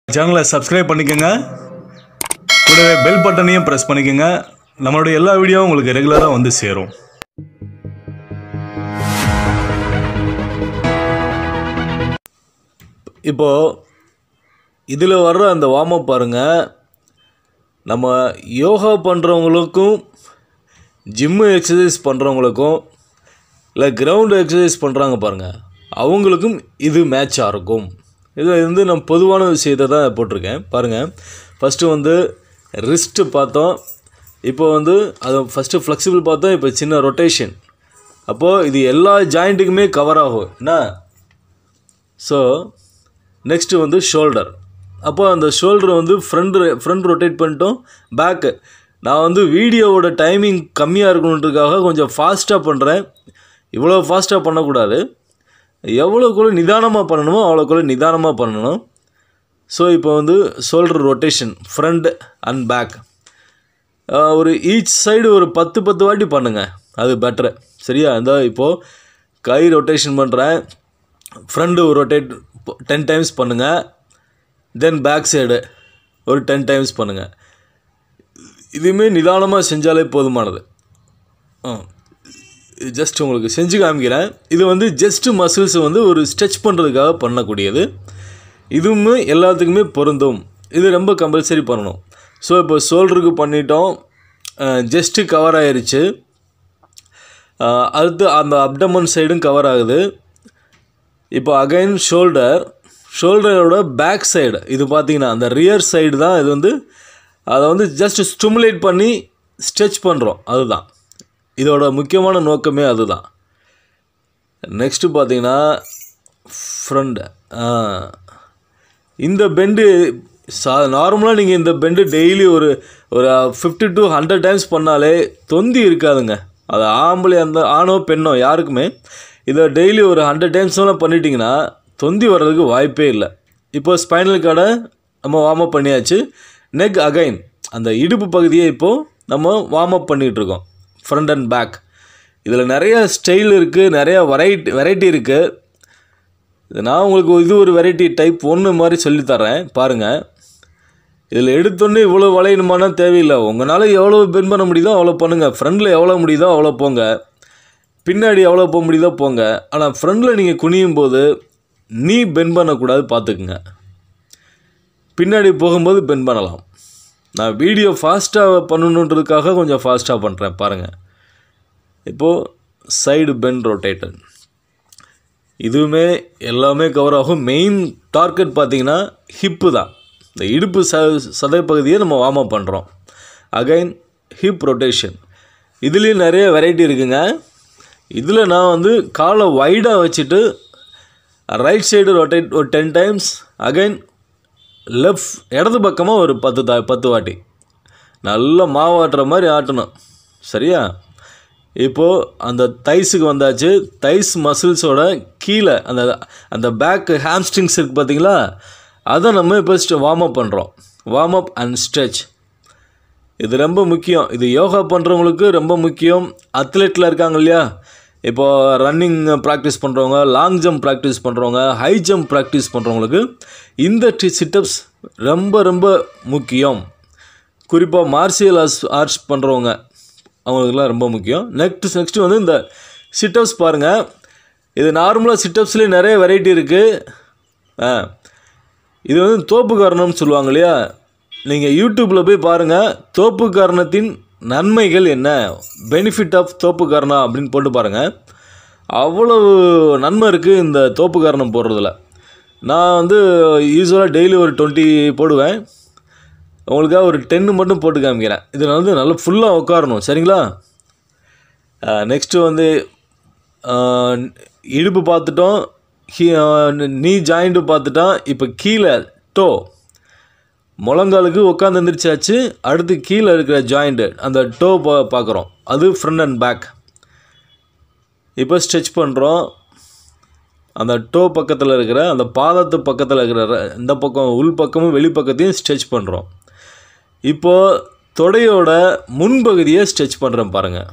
சேனலை சப்ஸ்கிரைப் பண்ணிக்கோங்க கூடவே பெல் பட்டனையும் ப்ரெஸ் பண்ணிக்கோங்க நம்மளுடைய எல்லா வீடியோவும் உங்களுக்கு ரெகுலராக வந்து சேரும் இப்போது இதில் வர்ற அந்த வார்ம் அப் பாருங்கள் நம்ம யோகா பண்ணுறவங்களுக்கும் ஜிம்மு எக்ஸசைஸ் பண்ணுறவங்களுக்கும் இல்லை கிரவுண்டு எக்ஸசைஸ் பண்ணுறாங்க பாருங்கள் அவங்களுக்கும் இது மேட்சாக இருக்கும் இது வந்து நான் பொதுவான விஷயத்தை தான் போட்டிருக்கேன் பாருங்கள் ஃபஸ்ட்டு வந்து ரிஸ்ட்டு பார்த்தோம் இப்போ வந்து அது ஃபஸ்ட்டு ஃப்ளெக்சிபிள் பார்த்தோம் இப்போ சின்ன ரொட்டேஷன் அப்போது இது எல்லா ஜாயிண்ட்டுக்குமே கவர் ஆகும் என்ன ஸோ நெக்ஸ்ட்டு வந்து ஷோல்டர் அப்போ அந்த ஷோல்டர் வந்து ஃப்ரண்ட் ஃப்ரண்ட் ரொட்டேட் பண்ணிட்டோம் பேக்கு நான் வந்து வீடியோவோட டைமிங் கம்மியாக இருக்கணுன்றதுக்காக கொஞ்சம் ஃபாஸ்ட்டாக பண்ணுறேன் இவ்வளோ ஃபாஸ்ட்டாக பண்ணக்கூடாது எவ்வளோக்குள்ள நிதானமாக பண்ணணுமோ அவ்வளோக்குள்ள நிதானமாக பண்ணணும் ஸோ இப்போ வந்து shoulder rotation front and back ஒரு ஈச் சைடு ஒரு பத்து பத்து வாட்டி பண்ணுங்கள் அது பெட்ரு சரியா இந்த இப்போது கை ரொட்டேஷன் பண்ணுறேன் ஃப்ரண்ட்டு ரொட்டேட் டென் டைம்ஸ் பண்ணுங்கள் தென் பேக் சைடு ஒரு டென் டைம்ஸ் பண்ணுங்கள் இதுவுமே நிதானமாக செஞ்சாலே போதுமானது ஆ ஜஸ்ட் உங்களுக்கு செஞ்சு காமிக்கிறேன் இது வந்து ஜஸ்ட்டு மசில்ஸை வந்து ஒரு ஸ்ட்ரெச் பண்ணுறதுக்காக பண்ணக்கூடியது இதுவுமே எல்லாத்துக்குமே பொருந்தும் இது ரொம்ப கம்பல்சரி பண்ணணும் ஸோ இப்போ ஷோல்டருக்கு பண்ணிட்டோம் ஜஸ்ட்டு கவர் ஆயிருச்சு அஹ் அடுத்து அந்த அப்டமன் சைடும் கவர் ஆகுது இப்போ அகைன் ஷோல்டர் ஷோல்டரோட பேக் சைடு இது பார்த்தீங்கன்னா அந்த ரியர் சைடு தான் இது வந்து அதை வந்து ஜஸ்ட் ஸ்டிமுலேட் பண்ணி ஸ்ட்ரெச் பண்ணுறோம் அதுதான் இதோட முக்கியமான நோக்கமே அதுதான் நெக்ஸ்ட்டு பார்த்தீங்கன்னா ஃப்ரண்ட் இந்த பெண்டு சா நார்மலாக நீங்கள் இந்த பெண்டு டெய்லி ஒரு ஒரு ஃபிஃப்டி டு ஹண்ட்ரட் டைம்ஸ் பண்ணாலே தொந்தி இருக்காதுங்க அது ஆம்பளை அந்த ஆணோ பெண்ணோ யாருக்குமே இதை டெய்லி ஒரு ஹண்ட்ரட் டைம்ஸ்லாம் பண்ணிட்டீங்கன்னா தொந்தி வர்றதுக்கு வாய்ப்பே இல்லை இப்போ ஸ்பைனல் கார்டை நம்ம வார்ம் அப் பண்ணியாச்சு நெக் அகைன் அந்த இடுப்பு பகுதியை இப்போது நம்ம வார்ம் அப் பண்ணிகிட்டு இருக்கோம் ஃப்ரண்ட் அண்ட் பேக் இதில் நிறைய ஸ்டைல் இருக்குது நிறைய வெரைட்டி வெரைட்டி இருக்குது இது நான் உங்களுக்கு இது ஒரு வெரைட்டி டைப் ஒன்று மாதிரி சொல்லித்தரேன் பாருங்கள் இதில் எடுத்தோன்னே இவ்வளோ வளையணுமானா தேவையில்லை உங்களால் எவ்வளோ பென் பண்ண முடியுதோ அவ்வளோ பண்ணுங்கள் ஃப்ரண்டில் எவ்வளோ முடியுதோ அவ்வளோ போங்க பின்னாடி எவ்வளோ போக முடியுதோ போங்க ஆனால் ஃப்ரண்டில் நீங்கள் குனியும் போது நீ பென் பண்ணக்கூடாது பார்த்துக்குங்க பின்னாடி போகும்போது பென் பண்ணலாம் நான் வீடியோ ஃபாஸ்ட்டாக பண்ணணுன்றதுக்காக கொஞ்சம் ஃபாஸ்ட்டாக பண்ணுறேன் பாருங்கள் இப்போது சைடு பென் ரொட்டேட்டன் இதுவுமே எல்லாமே கவர் ஆகும் மெயின் டார்கெட் பார்த்தீங்கன்னா ஹிப்பு தான் இந்த இடுப்பு ச சதைப்பகுதியை நம்ம வார்ம் அப் பண்ணுறோம் அகைன் ஹிப் ரொட்டேஷன் இதுலேயும் நிறைய வெரைட்டி இருக்குங்க இதில் நான் வந்து காலை வைடாக வச்சுட்டு ரைட் சைடு ரொட்டேட் ஒரு டென் டைம்ஸ் அகைன் லெஃப்ட் இடது பக்கமாக ஒரு பத்து தா பத்து வாட்டி நல்லா மாவாட்டுற மாதிரி ஆட்டணும் சரியா இப்போது அந்த தைஸுக்கு வந்தாச்சு தைஸ் மசில்ஸோட கீழே அந்த அந்த பேக் ஹாம்ஸ்ட்ரிங்ஸ் இருக்குது பார்த்தீங்களா அதை நம்ம இப்போ வார்ம் அப் பண்ணுறோம் வார்ம் அப் அண்ட் ஸ்ட்ரெச் இது ரொம்ப முக்கியம் இது யோகா பண்ணுறவங்களுக்கு ரொம்ப முக்கியம் அத்லெட்டில் இருக்காங்க இல்லையா இப்போது ரன்னிங் ப்ராக்டிஸ் பண்ணுறவங்க லாங் ஜம்ப் ப்ராக்டிஸ் பண்ணுறவங்க ஹை ஜம்ப் ப்ராக்டிஸ் பண்ணுறவங்களுக்கு இந்த டி சிட்டப்ஸ் ரொம்ப ரொம்ப முக்கியம் குறிப்பாக மார்ஷியல் ஆர்ட்ஸ் ஆர்ட்ஸ் பண்ணுறவங்க அவங்களுக்குலாம் ரொம்ப முக்கியம் நெக்ஸ்ட் நெக்ஸ்ட்டு வந்து இந்த சிட்டப்ஸ் பாருங்கள் இது நார்மலாக சிட்டப்ஸ்லேயே நிறைய வெரைட்டி இருக்குது ஆ இது வந்து தோப்பு காரணம்னு சொல்லுவாங்க இல்லையா நீங்கள் யூடியூப்பில் போய் பாருங்கள் தோப்பு காரணத்தின் நன்மைகள் என்ன பெனிஃபிட் ஆஃப் தோப்பு காரணம் அப்படின்னு போட்டு பாருங்கள் அவ்வளவு நன்மை இருக்குது இந்த தோப்பு காரணம் போடுறதுல நான் வந்து யூஸ்வலாக டெய்லி ஒரு டுவெண்ட்டி போடுவேன் உங்களுக்காக ஒரு டென்னு மட்டும் போட்டு காமிக்கிறேன் இதில் வந்து நல்லா ஃபுல்லாக உட்காரணும் சரிங்களா நெக்ஸ்ட்டு வந்து ஆஹ், இடுப்பு பார்த்துட்டோம் நீ ஜாயிண்ட்டு பார்த்துட்டோம் இப்போ கீழே டோ முழங்காலுக்கு உட்காந்து எந்திரிச்சாச்சு அடுத்து கீழே இருக்கிற ஜாயிண்ட்டு அந்த டோ பா பார்க்குறோம் அது ஃப்ரண்ட் அண்ட் பேக் இப்போ ஸ்ட்ரெச் பண்ணுறோம் அந்த டோ பக்கத்தில் இருக்கிற அந்த பாதத்து பக்கத்தில் இருக்கிற ர- இந்த பக்கம் உள் பக்கமும் வெளிப்பக்கத்தையும் ஸ்ட்ரெச் பண்ணுறோம் இப்போது தொடையோட முன்பகுதியை ஸ்ட்ரெச் பண்ணுறேன் பாருங்கள்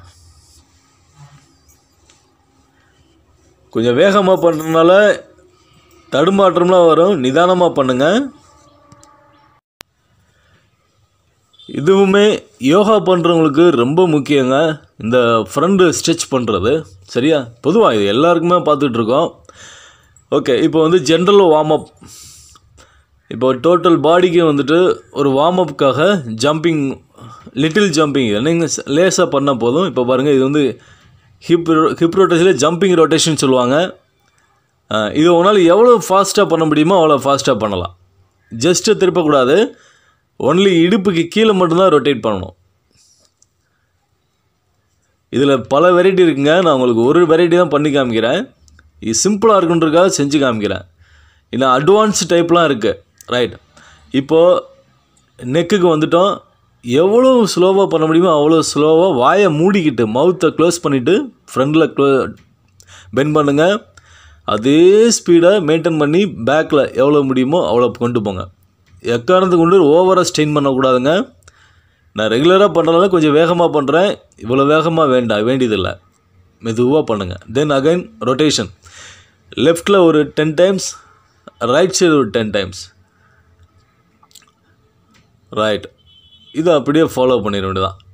கொஞ்சம் வேகமாக பண்ணுறதுனால தடுமாற்றம்லாம் வரும் நிதானமாக பண்ணுங்கள் இதுவுமே யோகா பண்ணுறவங்களுக்கு ரொம்ப முக்கியங்க இந்த ஃப்ரண்டு ஸ்ட்ரெச் பண்ணுறது சரியா பொதுவாக இது எல்லாருக்குமே பார்த்துட்ருக்கோம் ஓகே இப்போ வந்து ஜென்ரல் வார்ம் அப் இப்போ டோட்டல் பாடிக்கு வந்துட்டு ஒரு வார்ம் அப்புக்காக ஜம்பிங் லிட்டில் ஜம்பிங் நீங்கள் லேசாக பண்ணால் போதும் இப்போ பாருங்கள் இது வந்து ஹிப் ஹிப் ரொட்டேஷனில் ஜம்பிங் ரொட்டேஷன் சொல்லுவாங்க ஆ, இது உங்களால் எவ்வளோ ஃபாஸ்ட்டாக பண்ண முடியுமோ அவ்வளோ ஃபாஸ்ட்டாக பண்ணலாம் ஜஸ்ட்டு திருப்பக்கூடாது ஒன்லி இடுப்புக்கு கீழே மட்டும்தான் ரொட்டேட் பண்ணணும் இதில் பல வெரைட்டி இருக்குங்க நான் உங்களுக்கு ஒரு வெரைட்டி தான் பண்ணி காமிக்கிறேன் இது சிம்பிளாக இருக்குன்றதுக்காக செஞ்சு காமிக்கிறேன் இன்னும் அட்வான்ஸ் டைப்லாம் இருக்குது ரைட் இப்போது நெக்குக்கு வந்துட்டோம் எவ்வளோ ஸ்லோவாக பண்ண முடியுமோ அவ்வளோ ஸ்லோவாக வாயை மூடிக்கிட்டு மவுத்தை க்ளோஸ் பண்ணிவிட்டு ஃப்ரண்டில் க்ளோ பெண்ட் பண்ணுங்கள் அதே ஸ்பீடை மெயின்டைன் பண்ணி பேக்கில் எவ்வளோ முடியுமோ அவ்வளோ கொண்டு போங்க எக்காரணத்துக்கு கொண்டு ஓவராக ஸ்ட்ரெயின் பண்ணக்கூடாதுங்க நான் ரெகுலராக பண்ணுறதுனால கொஞ்சம் வேகமாக பண்ணுறேன் இவ்வளோ வேகமாக வேண்டாம் வேண்டியதில்லை மெதுவாக பண்ணுங்கள் தென் அகைன் ரொட்டேஷன் லெஃப்டில் ஒரு டென் டைம்ஸ் ரைட் சைடு ஒரு டென் டைம்ஸ் ரைட் இதை அப்படியே ஃபாலோ பண்ணிட வேண்டியதான்